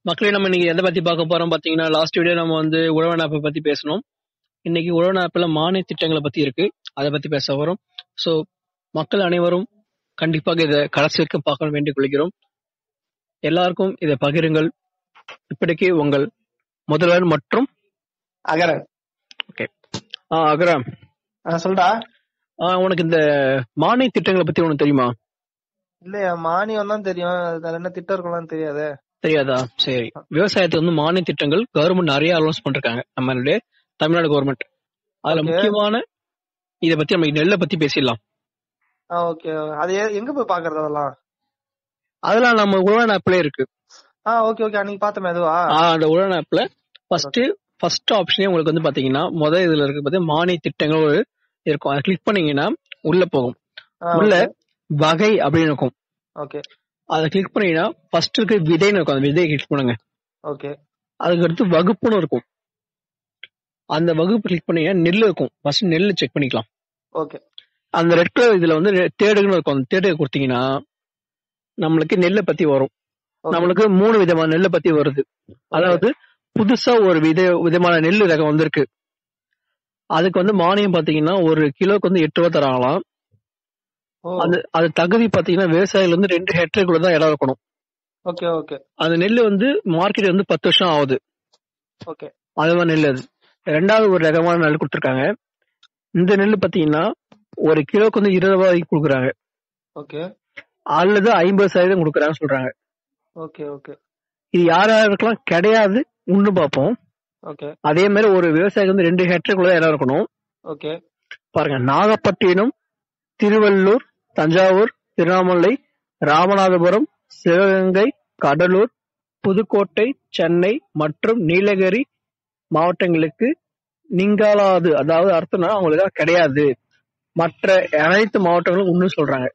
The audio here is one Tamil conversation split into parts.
மக்களே நம்ம இன்னைக்கு எதை பத்தி பார்க்க போறோம் பாத்தீங்கன்னா லாஸ்ட் வீடியோ நம்ம வந்து உழவன் ஆப்பை பத்தி பேசணும் இன்னைக்கு உழவன் ஆப்ல மானிய திட்டங்களை பத்தி இருக்கு அதை பத்தி பேச போறோம் சோ மக்கள் அனைவரும் கண்டிப்பாக இதை கடைசி வரைக்கும் பார்க்க வேண்டிக் கொள்கிறோம் எல்லாருக்கும் இதை பகிருங்கள் இப்படிக்கு உங்கள் முதல்வர் மற்றும் அகரன் ஆ, அகரம் ஆ, சொல்டா ஆ, உனக்கு இந்த மானிய திட்டங்களை பத்தி உனக்கு தெரியுமா இல்லையா மானியம் தான் தெரியும் அதுல என்ன திட்டம் இருக்கலாம் தெரியாது தெரியாதா சரி விவசாயத்துக்கு வந்து மானிய திட்டங்கள் கவர்மெண்ட் நிறைய அனௌன்ஸ் பண்ணிருக்காங்க நம்மளுடைய தமிழ்நாடு கவர்மெண்ட் அதுல Okay. முக்கியமான இத பத்தி நம்ம நெல்லை பத்தி பேசிடலாம் ஆ ஓகே அது எ- எங்க போய் பாக்குறது அதெல்லாம் அதெல்லாம் நம்ம உழவன் ஆப்ல இருக்கு ஆ ஓகே ஓகே அன்னைக்கு பார்த்தோமே அதுவா ஆ, அந்த உழவன் ஆப்ல ஃபர்ஸ்ட் ஃபர்ஸ்ட் ஆப்ஷனே உங்களுக்கு வந்து பாத்தீங்கன்னா முதல் இதுல இருக்கு பாத்தீங்கன்னா மானிய திட்டங்கள் ஒரு இருக்கும் அதை கிளிக் பண்ணீங்கன்னா உள்ள போகும் ஆ, உள்ள okay. வகை அப்படின்னு இருக்கும் ஓகே அதை கிளிக் பண்ணீங்கன்னா ஃபர்ஸ்ட் இருக்கு விதைன்னு இருக்கும் அந்த விதையை கிளிக் பண்ணுங்க ஓகே அதுக்கு அடுத்து வகுப்புன்னு இருக்கும் அந்த வகுப்பு கிளிக் பண்ணீங்கன்னா நெல் இருக்கும் ஃபர்ஸ்ட் நெல் செக் பண்ணிக்கலாம் ஓகே அந்த ரெட் கலர் இதுல வந்து ரெ- தேடுன்னு இருக்கும் அந்த தேடுக கொடுத்தீங்கன்னா நம்மளுக்கு நெல்லை பத்தி வரும் Okay. நம்மளுக்கு மூணு விதமான நெல்லை பத்தி வருது அதாவது புதுசா ஒரு வித விதமான நெல் ரகம் வந்திருக்கு அதுக்கு வந்து மானியம் பாத்தீங்கன்னா ஒரு கிலோக்கு வந்து எட்டு ரூபா தராங்களாம் ஓ அது அது தகுதி பாத்தீங்கன்னா விவசாயில வந்து ரெண்டு ஹெக்டருக்குள்ள தான் இடம் இருக்கணும் ஓகே ஓகே அந்த நெல் வந்து மார்க்கெட் வந்து பத்து வருஷம் ஆகுது ஓகே அதுதான் நெல் அது ரெண்டாவது ஒரு ரகமான நெல் கொடுத்துருக்காங்க இந்த நெல் பாத்தீங்கன்னா ஒரு கிலோக்கு வந்து இருபது ரூபாய்க்கு கொடுக்குறாங்க ஓகே அல்லது ஐம்பது சதவீதம் கொடுக்குறாங்கன்னு சொல்றாங்க ஓகே ஓகே இது யார் யாருக்கெல்லாம் கிடையாது உண்டு பார்ப்போம் ஓகே அதே மாதிரி ஒரு விவசாயி வந்து ரெண்டு ஹெக்டருக்குள்ள இடம் இருக்கணும் ஓகே பாருங்க நாகப்பட்டினம் திருவள்ளூர் தஞ்சாவூர் திருவண்ணாமலை ராமநாதபுரம் சிவகங்கை கடலூர் புதுக்கோட்டை சென்னை மற்றும் நீலகிரி மாவட்டங்களுக்கு நீங்காலாது அதாவது அர்த்தம்னா அவங்களுக்கு கிடையாது மற்ற அனைத்து மாவட்டங்களும் ஒண்ணு சொல்றாங்க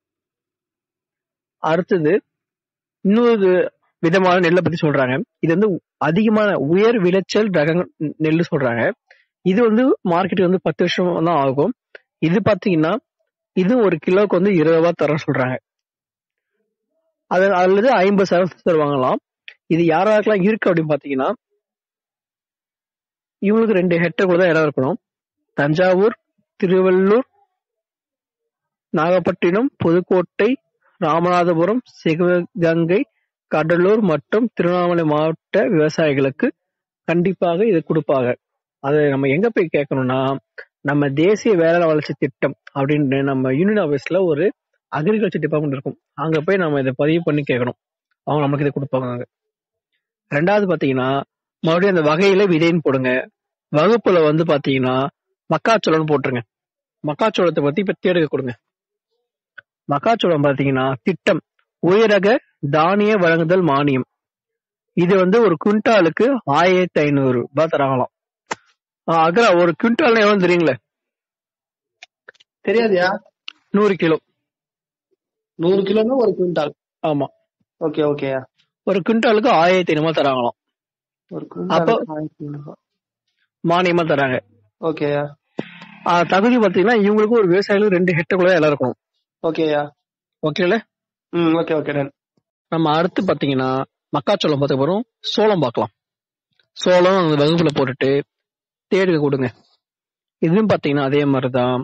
அடுத்தது இன்னொரு விதமான நெல்லை பத்தி சொல்றாங்க இது வந்து அதிகமான உயர் விளைச்சல் ரக நெல் சொல்றாங்க இது வந்து மார்க்கெட் வந்து பத்து வருஷம் தான் ஆகும் இது பாத்தீங்கன்னா இது ஒரு கிலோக்கு வந்து இருபது ரூபாய் தர சொல்றாங்க அது அல்லது ஐம்பது சதவீதம் தருவாங்களாம் இது யாராருக்கெல்லாம் இருக்கு அப்படின்னு பாத்தீங்கன்னா இவங்களுக்கு ரெண்டு ஹெக்டர் தான் இடம் இருக்கணும் தஞ்சாவூர் திருவள்ளூர் நாகப்பட்டினம் புதுக்கோட்டை ராமநாதபுரம் சிவகங்கை கடலூர் மற்றும் திருவண்ணாமலை மாவட்ட விவசாயிகளுக்கு கண்டிப்பாக இது கொடுப்பாங்க அது நம்ம எங்க போய் கேட்கணும்னா நம்ம தேசிய வேளாண் வளர்ச்சி திட்டம் அப்படின்னு நம்ம யூனியன் ஆபீஸ்ல ஒரு அக்ரிகல்ச்சர் டிபார்ட்மெண்ட் இருக்கும் அங்க போய் நம்ம இதை பதிவு பண்ணி கேட்கணும் அவங்க நமக்கு இதை கொடுப்பாங்க அங்க. ரெண்டாவது பாத்தீங்கன்னா மறுபடியும் அந்த வகையில விதைன்னு போடுங்க வகுப்புல வந்து பாத்தீங்கன்னா மக்காச்சோளம்னு போட்டுருங்க மக்காச்சோளத்தை பத்தி இப்ப தேடுக கொடுங்க மக்காச்சோளம் பாத்தீங்கன்னா திட்டம் உயரக தானிய வழங்குதல் மானியம் இது வந்து ஒரு குவிண்டாலுக்கு ஆயிரத்தி ஐநூறு ரூபாய் தராங்களாம் ஆஹ் அக்ரா ஒரு குவிண்டால் எவ்வளவு தெரியுங்களே தெரியாதியா நூறு கிலோ நூறு கிலோன்னா ஒரு குவிண்டால் ஆமா ஓகே ஓகே ஒரு குவிண்டாலுக்கு ஆயிரத்தி ஐநூறு தராங்களாம் ஒரு அப்போ- குவிண்டால் மானியமா தராங்க ஓகே ஆஹ் தகுதி பாத்தீங்கன்னா இவங்களுக்கு ஒரு விவசாயிகளுக்கு ரெண்டு ஹெக்டருக்குள்ள எல்லாம் இருக்கணும் ஓகேயா ஓகேல ம் ஓகே ஓகே டன் நம்ம அடுத்து பாத்தீங்கன்னா மக்காச்சோளம் பார்த்த போறோம் சோளம் பார்க்கலாம் சோளம் அந்த வகுப்புல போட்டுட்டு தேடுக கொடுங்க இதுவும் பாத்தீங்கன்னா அதே மாதிரிதான்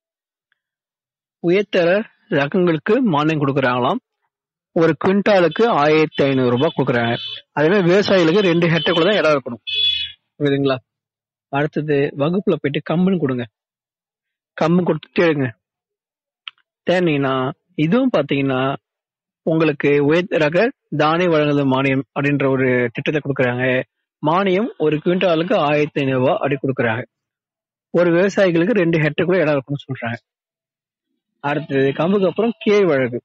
உயர்தர ரகங்களுக்கு மானியம் கொடுக்குறாங்களாம் ஒரு குவிண்டாலுக்கு ஆயிரத்தி ஐநூறு ரூபாய் கொடுக்குறாங்க அதே மாதிரி விவசாயிகளுக்கு ரெண்டு ஹெக்டருக்குள்ள தான் இடம் இருக்கணும் புரியுதுங்களா அடுத்தது வகுப்புல போயிட்டு கம்புன்னு கொடுங்க கம்பு கொடுத்து தேடுங்க தேனீங்கன்னா இதுவும் பாத்தீங்கன்னா உங்களுக்கு உயர் ரக தானிய வழங்குதல் மானியம் அப்படின்ற ஒரு திட்டத்தை கொடுக்குறாங்க மானியம் ஒரு குவிண்டாலுக்கு ஆயிரத்தி ஐநூறு ரூபாய் அப்படி கொடுக்குறாங்க ஒரு விவசாயிகளுக்கு ரெண்டு ஹெக்டருக்குள்ள இடம் இருக்குன்னு சொல்றாங்க அடுத்தது கம்புக்கு அப்புறம் கேழ்வழகு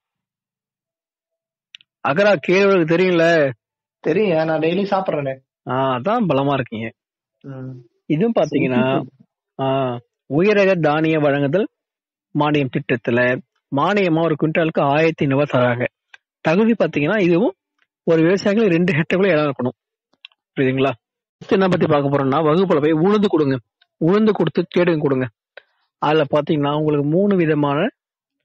அகரா கேழ்வழகு தெரியும்ல தெரியும் நான் டெய்லி சாப்பிடுறேனே ஆஹ் அதான் பலமா இருக்கீங்க ம். இதுவும் பாத்தீங்கன்னா ஆஹ் உயரக தானிய வழங்குதல் மானியம் திட்டத்துல மானியமா ஒரு குவிண்டாலுக்கு ஆயிரத்தி ஐநூறு ரூபாய் தராங்க தகுதி பாத்தீங்கன்னா இதுவும் ஒரு விவசாயிகளுக்கு ரெண்டு ஹெக்டருக்குள்ள இடம் இருக்கணும் புரியுதுங்களா அடுத்து என்ன பத்தி பார்க்க போறோம்னா வகுப்புல போய் உளுந்து கொடுங்க உளுந்து கொடுத்து கேடுங்க கொடுங்க அதுல பாத்தீங்கன்னா உங்களுக்கு மூணு விதமான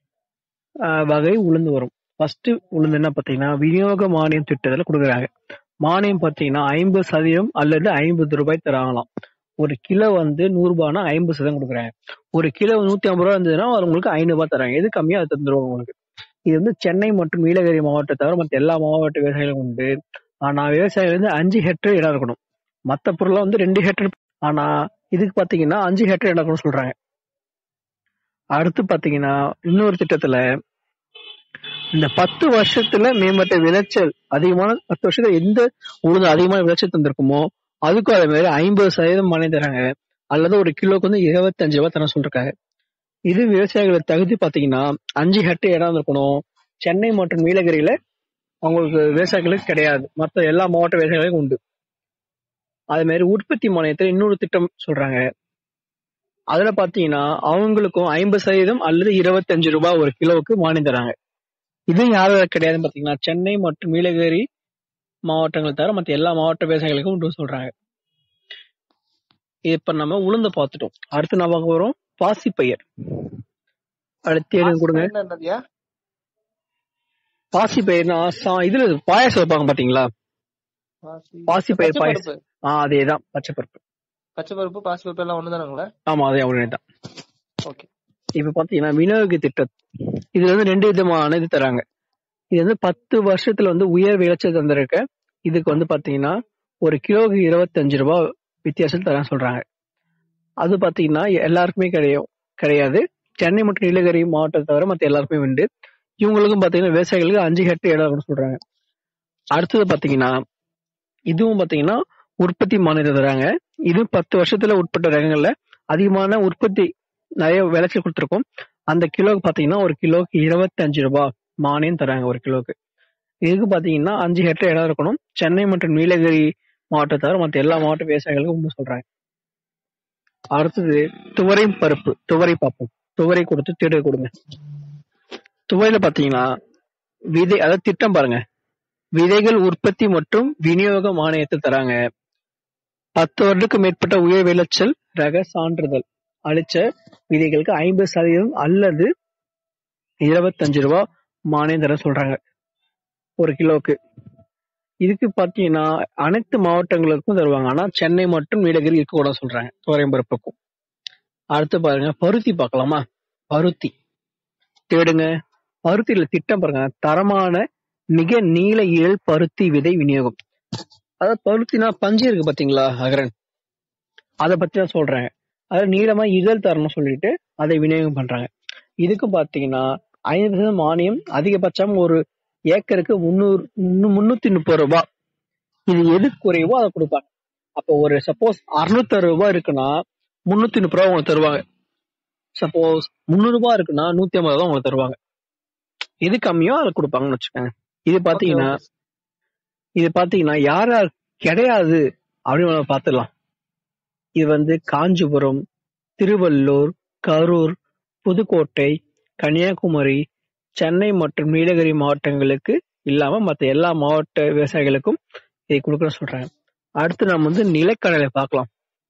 ஆஹ், வகை உளுந்து வரும் ஃபர்ஸ்ட் உளுந்து என்ன பாத்தீங்கன்னா விநியோக மானியம் திட்டத்துல கொடுக்குறாங்க மானியம் பாத்தீங்கன்னா ஐம்பது சதவீதம் அல்லது ஐம்பது ரூபாய் தராங்களாம் ஒரு கிலோ வந்து நூறு ரூபாய்னா ஐம்பது சதவீதம் கொடுக்குறாங்க ஒரு கிலோ நூத்தி ஐம்பது ரூபா இருந்ததுன்னா அது உங்களுக்கு ஐநூறு ரூபாய் தராங்க எது கம்மியா அது தந்துருவாங்க உங்களுக்கு இது வந்து சென்னை மற்றும் நீலகிரி மாவட்டத்தை தவிர மற்ற எல்லா மாவட்ட விவசாயிகளும் உண்டு ஆனா விவசாயிகள் வந்து அஞ்சு ஹெக்டேர் இடம் இருக்கணும் மத்த பொருள்லாம் வந்து ரெண்டு ஹெக்டேர் ஆனா இதுக்கு பாத்தீங்கன்னா அஞ்சு ஹெக்டேர் இடம் இருக்கணும்னு சொல்றாங்க அடுத்து பாத்தீங்கன்னா இன்னொரு திட்டத்துல இந்த பத்து வருஷத்துல மேம்பட்ட விளைச்சல் அதிகமான பத்து வருஷத்துல எந்த உழுது அதிகமான விளைச்சல் தந்திருக்குமோ அதுக்கும் அதே மாதிரி ஐம்பது சதவீதம் மானியம் தராங்க அல்லது ஒரு கிலோக்கு வந்து இருபத்தஞ்சு ரூபாய் தர சொல்றாங்க இது விவசாயிகளோட தகுதி பாத்தீங்கன்னா அஞ்சு ஹெக்டேர் இடம் இருக்கணும் சென்னை மற்றும் நீலகிரியில அவங்களுக்கு விவசாயிகளுக்கு கிடையாது மத்த எல்லா மாவட்ட விவசாயிகளுக்கும் உண்டு அதே மாதிரி உற்பத்தி மானியத்துல இன்னொரு திட்டம் சொல்றாங்க அதுல பாத்தீங்கன்னா அவங்களுக்கும் ஐம்பது சதவீதம் அல்லது இருபத்தஞ்சு ரூபாய் ஒரு கிலோவுக்கு மானியம் தராங்க இது யாரும் கிடையாதுன்னு பாத்தீங்கன்னா சென்னை மற்றும் நீலகிரி மாவட்டங்கள் தவிர மத்த எல்லா மாவட்ட விவசாயிகளுக்கும் உண்டு சொல்றாங்க இப்ப நம்ம உளுந்த பார்த்துட்டோம் அடுத்து நம்ம பார்க்க போறோம் பாசிப்பயிர் அடுத்து எடுங்க கொடுங்க என்ன என்னதுயா பாசிப்பயிர்னா சா- இதுல பாயாசம் வைப்பாங்க பாத்தீங்களா பாசிப்பயிர் பச்சை பாயாசம் பருப்பு ஆஹ் அதேதான் பச்சை பருப்பு பச்சை பருப்பு பாசி பருப்பு எல்லாம் ஒண்ணுதானுங்களா ஆமா அதே அவனேதான் ஓகே இப்ப பாத்தீங்கன்னா விநியோக திட்டம் இதுல வந்து ரெண்டு விதமான இது தராங்க இது வந்து பத்து வருஷத்துல வந்து உயர் விளைச்சல் தந்திருக்க இதுக்கு வந்து பாத்தீங்கன்னா ஒரு கிலோக்கு இருபத்தஞ்சு ரூபாய் வித்தியாசம் தரேன் சொல்றாங்க அது பாத்தீங்கன்னா எல்லாருக்குமே கிடையாது கிடையாது சென்னை மற்றும் நீலகிரி மாவட்டத்தை தவிர மத்த எல்லாருக்குமே உண்டு இவங்களுக்கும் பாத்தீங்கன்னா விவசாயிகளுக்கு அஞ்சு ஹெக்டேர் இடம் இருக்குன்னு சொல்றாங்க அடுத்தது பாத்தீங்கன்னா இதுவும் பாத்தீங்கன்னா உற்பத்தி மானியம் தராங்க இது பத்து வருஷத்துல உட்பட்ட ரகங்கள்ல அதிகமான உற்பத்தி நிறைய விளைச்சல் கொடுத்துருக்கோம் அந்த கிலோக்கு பாத்தீங்கன்னா ஒரு கிலோக்கு இருபத்தஞ்சு ரூபாய் மானியம் தராங்க ஒரு கிலோக்கு இதுக்கு பாத்தீங்கன்னா அஞ்சு ஹெக்டேர் இடம் இருக்கணும் சென்னை மற்றும் நீலகிரி மாவட்டத்தை தவிர மற்ற எல்லா மாவட்ட விவசாயிகளுக்கும் உண்டு சொல்றாங்க அடுத்தது துவரை பருப்பு துவரை பார்ப்போம் துவரை கொடுத்து தேடு கொடுங்க துவரையில பாத்தீங்கன்னா விதை அதாவது திட்டம் பாருங்க விதைகள் உற்பத்தி மற்றும் விநியோக மானியத்தை தராங்க பத்து வருடத்துக்கு மேற்பட்ட உயர் விளைச்சல் ரக சான்றிதழ் அளிச்ச விதைகளுக்கு ஐம்பது சதவீதம் அல்லது இருபத்தஞ்சு ரூபாய் மானியம் தர சொல்றாங்க ஒரு கிலோக்கு இதுக்கு பாத்தீங்கன்னா அனைத்து மாவட்டங்களுக்கும் தருவாங்க ஆனா சென்னை மற்றும் நீலகிரி இருக்க கூட சொல்றாங்க துவரைம்பருப்புக்கும் அடுத்து பாருங்க பருத்தி பார்க்கலாமா பருத்தி தேடுங்க பருத்தியில திட்டம் பாருங்க தரமான மிக நீல இயல் பருத்தி விதை விநியோகம் அதாவது பருத்தினா பஞ்சு இருக்கு பாத்தீங்களா அகரன் அதை பத்தி தான் சொல்றேன் அதாவது நீளமா இதழ் தரணும் சொல்லிட்டு அதை விநியோகம் பண்றாங்க இதுக்கும் பாத்தீங்கன்னா ஐந்து சதவீதம் மானியம் அதிகபட்சம் ஒரு ஏக்கருக்கு முன்னூறு முன்னூத்தி முப்பது ரூபாய் இது எது குறைவோ அதை கொடுப்பாங்க அப்போ ஒரு சப்போஸ் அறுநூத்தி அறுபது ரூபாய் இருக்குன்னா முன்னூத்தி முப்பது ரூபாய் உங்களுக்கு தருவாங்க சப்போஸ் முந்நூறு ரூபாய் இருக்குன்னா நூத்தி ஐம்பது ரூபாய் உங்களுக்கு தருவாங்க எது கம்மியோ அதை கொடுப்பாங்கன்னு வச்சுக்கோங்க இது பாத்தீங்கன்னா இது பாத்தீங்கன்னா யார் யார் கிடையாது அப்படின்னு நம்ம பாத்துடலாம் இது வந்து காஞ்சிபுரம் திருவள்ளூர் கரூர் புதுக்கோட்டை கன்னியாகுமரி சென்னை மற்றும் நீலகிரி மாவட்டங்களுக்கு இல்லாம மத்த எல்லா மாவட்ட விவசாயிகளுக்கும் இதை கொடுக்க சொல்றாங்க அடுத்து நம்ம வந்து நிலக்கடலை பார்க்கலாம்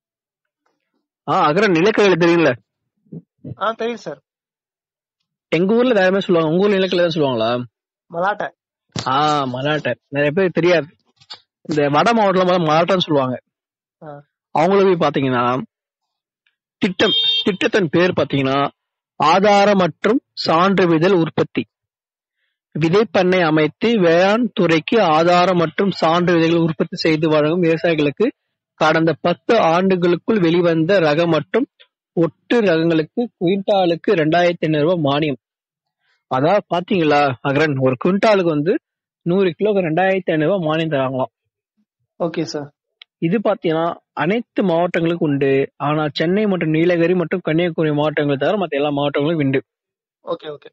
ஆஹ் அகர நிலக்கடலை தெரியுங்கள ஆ தெரியும் சார் எங்க ஊர்ல வேற மாதிரி சொல்லுவாங்க உங்க ஊர்ல நிலக்கடலை தான் சொல்லுவாங்களா மலாட்டை ஆஹ் மலாட்டை நிறைய பேர் தெரியாது இந்த வட மாவட்டத்துல முதல்ல மலாட்டான்னு சொல்லுவாங்க ஆ. அவங்கள போய் பாத்தீங்கன்னா திட்டம் திட்டத்தின் பேர் பாத்தீங்கன்னா ஆதார மற்றும் சான்றிதழ் உற்பத்தி விதைப்பண்ணை அமைத்து வேளாண் துறைக்கு ஆதார மற்றும் சான்றிதழ்கள் உற்பத்தி செய்து வழங்கும் விவசாயிகளுக்கு கடந்த பத்து ஆண்டுகளுக்குள் வெளிவந்த ரக மற்றும் ஒட்டு ரகங்களுக்கு குவிண்டாலுக்கு ரெண்டாயிரத்தி ஐநூறு ரூபாய் மானியம் அதாவது பாத்தீங்களா அகரன் ஒரு குவிண்டாலுக்கு வந்து நூறு கிலோக்கு ரெண்டாயிரத்தி ஐநூறு ரூபாய் மானியம் தராங்களாம் ஓகே சார் இது பாத்தீங்கன்னா அனைத்து மாவட்டங்களுக்கும் உண்டு ஆனா சென்னை மற்றும் நீலகிரி மற்றும் கன்னியாகுமரி மாவட்டங்களை தவிர மற்ற எல்லா மாவட்டங்களுக்கும் உண்டு ஓகே ஓகே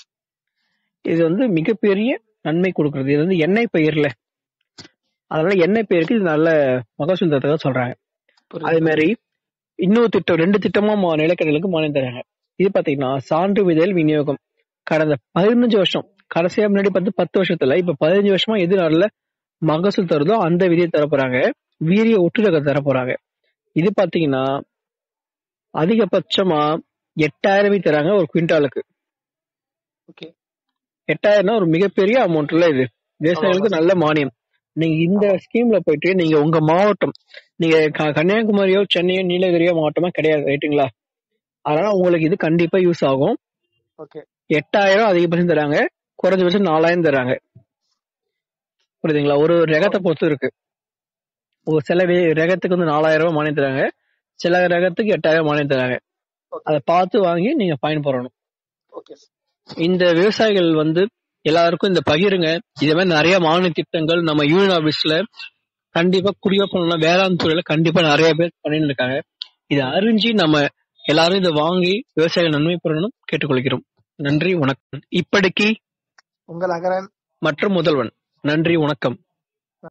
இது வந்து மிகப்பெரிய நன்மை கொடுக்கிறது இது வந்து எண்ணெய் பயிர்ல அதனால எண்ணெய் பயிருக்கு இது நல்ல மகசூல் தரதாக சொல்றாங்க அதே மாதிரி இன்னொரு திட்டம் ரெண்டு திட்டமா மா- நிலக்கடலுக்கு மானியம் தராங்க இது பாத்தீங்கன்னா சான்றிதழ் விநியோகம் கடந்த பதினஞ்சு வருஷம் கடைசியா முன்னாடி பார்த்து பத்து வருஷத்துல இப்ப பதினஞ்சு வருஷமா எது நல்ல மகசூல் தருதோ அந்த விதியை தர போறாங்க வீரிய ஒட்டுரக தர போறாங்க இது பாத்தீங்கன்னா அதிகபட்சமா எட்டாயிரமே தராங்க ஒரு குவிண்டாலுக்கு ஓகே எட்டாயிரம்னா ஒரு மிகப்பெரிய அமௌண்ட்ல இது விவசாயிகளுக்கு நல்ல மானியம் நீங்க இந்த ஸ்கீம்ல போயிட்டு நீங்க உங்க மாவட்டம் நீங்க க- கன்னியாகுமரியோ சென்னையோ நீலகிரியோ மாவட்டமா கிடையாது ரைட்டுங்களா அதனால உங்களுக்கு இது கண்டிப்பா யூஸ் ஆகும் ஓகே எட்டாயிரம் அதிகபட்சம் தராங்க குறைஞ்சபட்சம் நாலாயிரம் தராங்க புரியுதுங்களா ஒரு ரகத்தை பொறுத்து இருக்கு ஒரு சில வே- ரகத்துக்கு வந்து நாலாயிரம் ரூபாய் மானியம் தராங்க சில ரகத்துக்கு எட்டாயிரம் மானியம் தராங்க Okay. அதை பார்த்து வாங்கி நீங்க பயன்பெறணும் ஓகே இந்த விவசாயிகள் வந்து எல்லாருக்கும் இந்த பகிருங்க இதே மாதிரி நிறைய மானிய திட்டங்கள் நம்ம யூனியன் ஆபீஸ்ல கண்டிப்பா குடியிருப்பு வேளாண் துறையில கண்டிப்பா நிறைய பேர் பண்ணிட்டு இருக்காங்க இதை அறிஞ்சு நம்ம எல்லாரும் இதை வாங்கி விவசாயிகள் நன்மை பெறணும் கேட்டுக்கொள்கிறோம் நன்றி வணக்கம் இப்படிக்கு உங்கள் அகரன் மற்றும் முதல்வன் நன்றி வணக்கம்